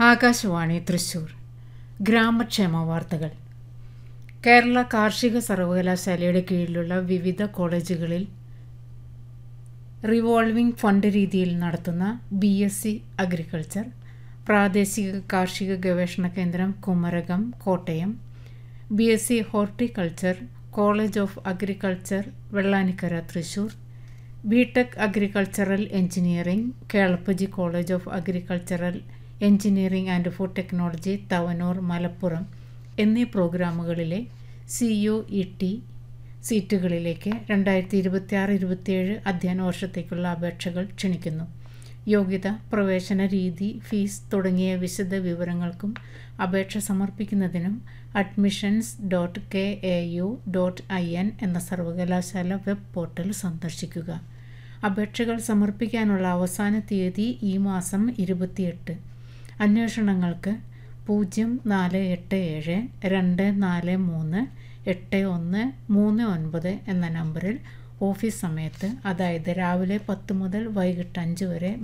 ആകാശവാണി തൃശൂർ ഗ്രാമക്ഷേമ വാർത്തകൾ കേരള കാർഷിക സർവകലാശാലയുടെ കീഴിലുള്ള വിവിധ കോളേജുകളിൽ റിവോൾവിംഗ് ഫണ്ട് രീതിയിൽ നടത്തുന്ന ബി എസ് സി അഗ്രികൾച്ചർ പ്രാദേശിക കാർഷിക ഗവേഷണ കേന്ദ്രം Kumarakom Kottayam B S C horticulture college of agriculture Vellanikkara Thrissur B tech agricultural engineering Kelappaji college of agricultural engineering and food technology Tavanur Malappuram എന്നീ പ്രോഗ്രാമുകളിലെ സി യു ഇ ടി സീറ്റുകളിലേക്ക് രണ്ടായിരത്തി ഇരുപത്തി ആറ് ഇരുപത്തിയേഴ് അധ്യയന വർഷത്തേക്കുള്ള അപേക്ഷകൾ ക്ഷണിക്കുന്നു യോഗ്യത പ്രവേശന രീതി ഫീസ് തുടങ്ങിയ വിശദ വിവരങ്ങൾക്കും അപേക്ഷ സമർപ്പിക്കുന്നതിനും admissions dot K A U dot I N എന്ന സർവകലാശാല വെബ് പോർട്ടൽ സന്ദർശിക്കുക അപേക്ഷകൾ സമർപ്പിക്കാനുള്ള അവസാന തീയതി ഈ മാസം ഇരുപത്തിയെട്ട് അന്വേഷണങ്ങൾക്ക് പൂജ്യം നാല് എട്ട് ഏഴ് രണ്ട് നാല് മൂന്ന് എട്ട് ഒന്ന് മൂന്ന് ഒൻപത് എന്ന നമ്പറിൽ ഓഫീസ് സമയത്ത് അതായത് രാവിലെ പത്ത് മുതൽ വൈകിട്ട് അഞ്ച് വരെ